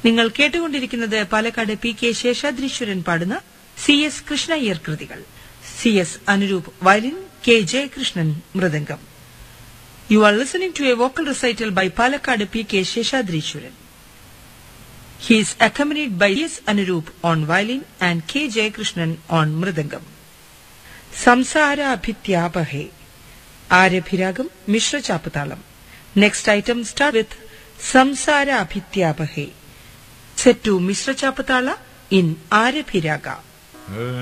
നിങ്ങൾ കേട്ടുകൊണ്ടിരിക്കുന്നത് Palakkad P K Seshadreeswaran പാടുന്ന സി എസ് കൃഷ്ണയ്യർ കൃതികൾ C S Anuroop violin K Jayakrishnan mridangam you are listening to a vocal recital by Palakkad P K Seshadreeswaran He is accompanied by S. Anurup on violin and K. Jayakrishnan on mridangam. Samsara Abhityapahe. Arabhiragam Mishra Chapatalam. Next item start with Samsara Abhityapahe. Set to Mishra Chapatala in Arabhiraga.